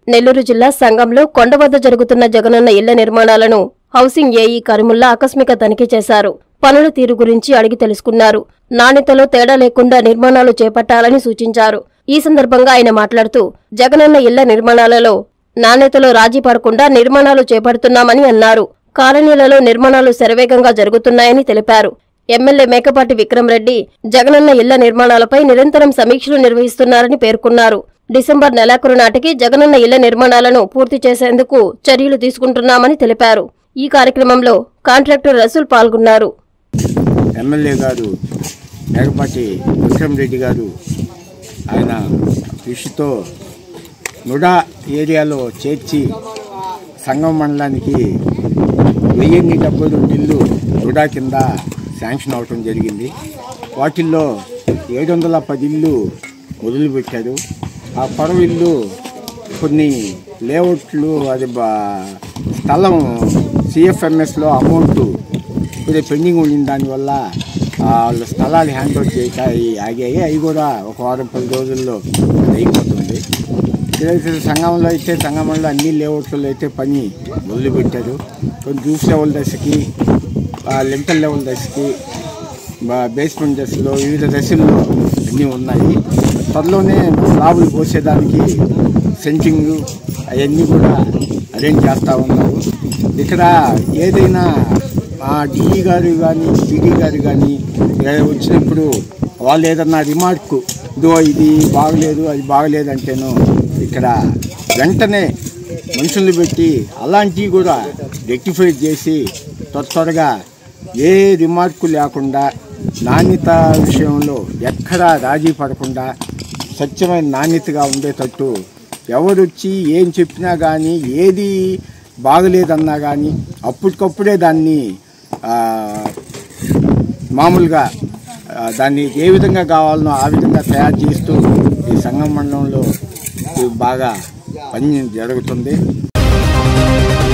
నెల్లూరు జిల్లా సంఘంలో కొండ వద్ద జరుగుతున్న జగనన్న ఇళ్ల నిర్మాణాలను హౌసింగ్ ఏఈ కరీముల్లా ఆకస్మిక తనిఖీ చేశారు పనుల తీరు గురించి అడిగి తెలుసుకున్నారు నాణ్యతలో తేడా లేకుండా నిర్మాణాలు చేపట్టాలని సూచించారు ఈ సందర్భంగా ఆయన మాట్లాడుతూ జగనన్న ఇళ్ల నిర్మాణాలలో నాణ్యతలో రాజీ పడకుండా నిర్మాణాలు చేపడుతున్నామని అన్నారు కాలనీలలో నిర్మాణాలు శరవేగంగా జరుగుతున్నాయని తెలిపారు ఎమ్మెల్యే మేకపాటి విక్రమరెడ్డి జగనన్న ఇళ్ల నిర్మాణాలపై నిరంతరం సమీక్షలు నిర్వహిస్తున్నారని పేర్కొన్నారు డిసెంబర్ నెలాఖరు నాటికి జగనన్న ఇళ్ల నిర్మాణాలను పూర్తి చేసేందుకు చర్యలు తీసుకుంటున్నామని తెలిపారు ఈ కార్యక్రమంలో కాంట్రాక్టర్ రసూల్ పాల్గొన్నారు ఎమ్మెల్యే గారు మేకపాటి విక్రమ్ రెడ్డి గారు ఆయన కృషితో నుడా ఏరియాలో చేర్చి సంగం మండలానికి వెయ్యిన్ని డెబ్బై రెండు ఇల్లు నుడా కింద శాంక్షన్ అవటం జరిగింది వాటిల్లో ఏడు వందల పది ఇల్లు మొదలుపెట్టారు ఆ పొడవు ఇల్లు కొన్ని లేఅవుట్లు అది బా స్థలం సిఎఫ్ఎంఎస్లో అమౌంట్ కొద్దిగా పెండింగ్ ఉండిన దానివల్ల ఆ, వాళ్ళ స్థలాలు హ్యాండ్ ఓవర్ చేయక అవి ఆగాయి అవి కూడా ఒక వారం పది రోజుల్లో అది అయిపోతుంది ఇదైతే సంగమంలో అయితే సంగమంలో అన్ని లేఅవుట్లో అయితే పని మొదలుపెట్టారు కొన్ని జ్యూస్ లెవెల్ దశకి లింటల్ లెవెల్ దశకి బా- బేస్మెంట్ దశలో వివిధ దశల్లో అన్నీ ఉన్నాయి త్వరలోనే స్లాబులు పోసేదానికి సెంటింగ్ అవన్నీ కూడా అరేంజ్ చేస్తూ ఉన్నారు ఇక్కడ ఏదైనా ఆ డిఈ గారు కానీ పీడీ గారు కానీ వచ్చినప్పుడు వాళ్ళు ఏదన్నా రిమార్క్ ఇదో ఇది బాగలేదు అది బాగలేదు అంటేనో ఇక్కడ వెంటనే మనుషుల్ని పెట్టి అలాంటివి కూడా రెక్టిఫై చేసి త్వర త్వరగా ఏ రిమార్కు లేకుండా నాణ్యత విషయంలో ఎక్కడా రాజీ పడకుండా స్వచ్ఛమైన నాణ్యతగా ఉండేటట్టు ఎవరొచ్చి ఏం చెప్పినా కానీ ఏది బాగలేదన్నా కానీ అప్పటికప్పుడే దాన్ని ఆ, మామూలుగా ఆ, దాన్ని ఏ విధంగా కావాలనో ఆ విధంగా తయారు చేస్తూ ఈ సంగం మండలంలో ఇది బాగా పని జరుగుతుంది